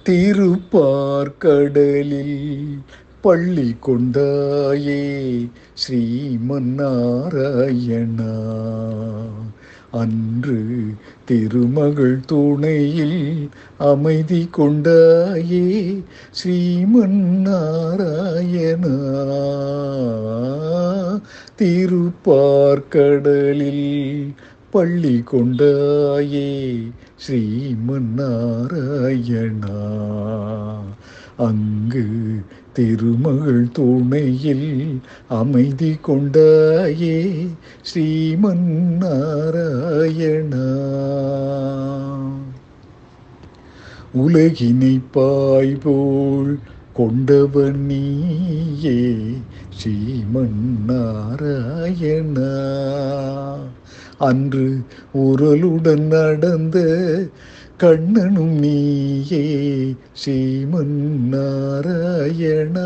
திருப்பார்கடலில் பள்ளி கொண்டாயே ஸ்ரீமன்னாராயணா அன்று திருமகள் துணையில் அமைதி கொண்டாயே ஸ்ரீமன்னாராயணா திருப்பார்கடலில் பள்ளி கொண்டாயே ஸ்ரீமன்னாராயணா அங்கு திருமகள் துணையில் அமைதி கொண்டாயே ஸ்ரீமன்னாராயணா உலகினை பாய்போல் கொண்டவன் நீயே ஸ்ரீமன்னாராயணா அன்று உரலுடன் நடந்த கண்ணனும் நீயே ஸ்ரீமன்னாராயணா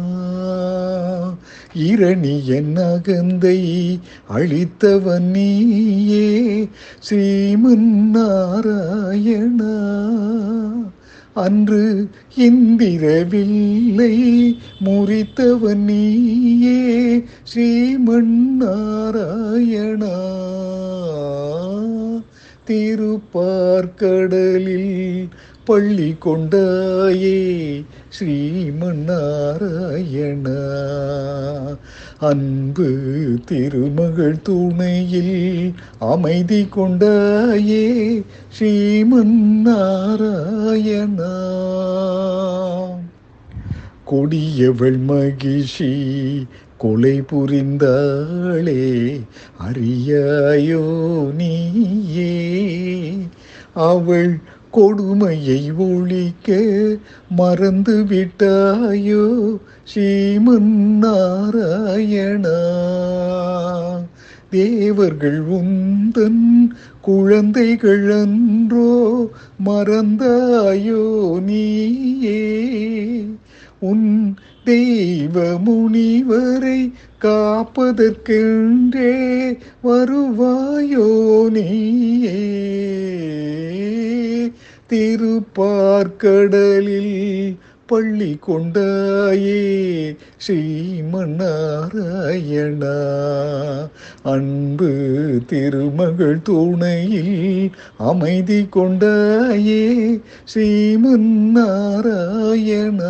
இரணி என் அகந்தை அழித்தவன் நீயே ஸ்ரீமன்னாராயணா அன்று இந்திரவில்லை முறித்தவன் நீயே ஸ்ரீமன்னாராயணா திருப்பார்கடலில் பள்ளி கொண்டாயே ஸ்ரீமன்னாராயணா அன்பு திருமகள் துணையில் அமைதி கொண்டாயே ஸ்ரீமன்னாராயணா கொடியவள் மகிஷி கொலை புரிந்தாளே அறியாயோ நீயே அவள் கொடுமையை ஒழிக்க மறந்து விட்டாயோ ஸ்ரீமன்னாராயணா தேவர்கள் உந்தன் குழந்தைகள் அன்றோ மறந்தாயோ நீயே உன் தெய்வ முனிவரை காப்பதற்கென்றே வருவாயோ நீயே திருப்பார்கடலில் பள்ளி கொண்டாயே ஸ்ரீமன்னாராயணா அன்பு திருமகள் துணையில் அமைதி கொண்டாயே ஸ்ரீமன்னாராயணா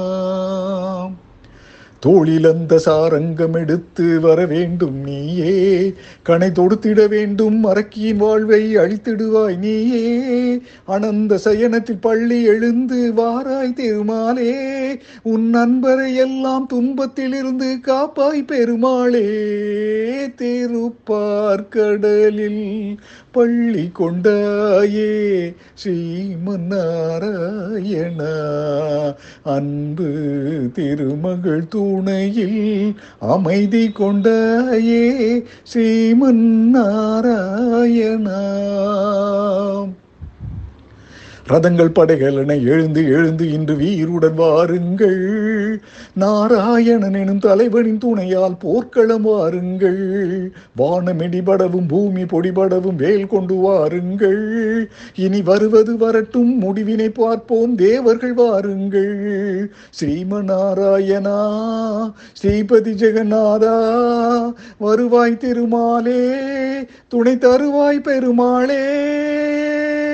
தோளிலந்த சாரங்கம் எடுத்து வர வேண்டும் நீயே கணை தொடுத்திட வேண்டும் அரக்கியின் வாழ்வை அழித்திடுவாய் நீயே அனந்த சயனத்தில் பள்ளி எழுந்து வாராய் திருமாலே உன் நண்பரை எல்லாம் துன்பத்திலிருந்து காப்பாய் பெருமாளே திருப்பார்கடலில் பள்ளி கொண்டாயே ஸ்ரீமன்னாராயணா அன்பு திருமகள் துணையில் அமைதி கொண்டாயே ஸ்ரீமன்னாராயணா ரதங்கள் படைகள் என எழுந்து எழுந்து இன்று வீருடன் வாருங்கள் நாராயணன் எனும் தலைவனின் துணையால் போர்க்களம் வாருங்கள் வானமிடிபடவும் பூமி பொடிபடவும் வேல் கொண்டு வாருங்கள் இனி வருவது வரட்டும் முடிவினை பார்ப்போம் தேவர்கள் வாருங்கள் ஸ்ரீமநாராயணா ஸ்ரீபதி ஜெகநாதா வருவாய் திருமாலே துணை தருவாய் பெருமாளே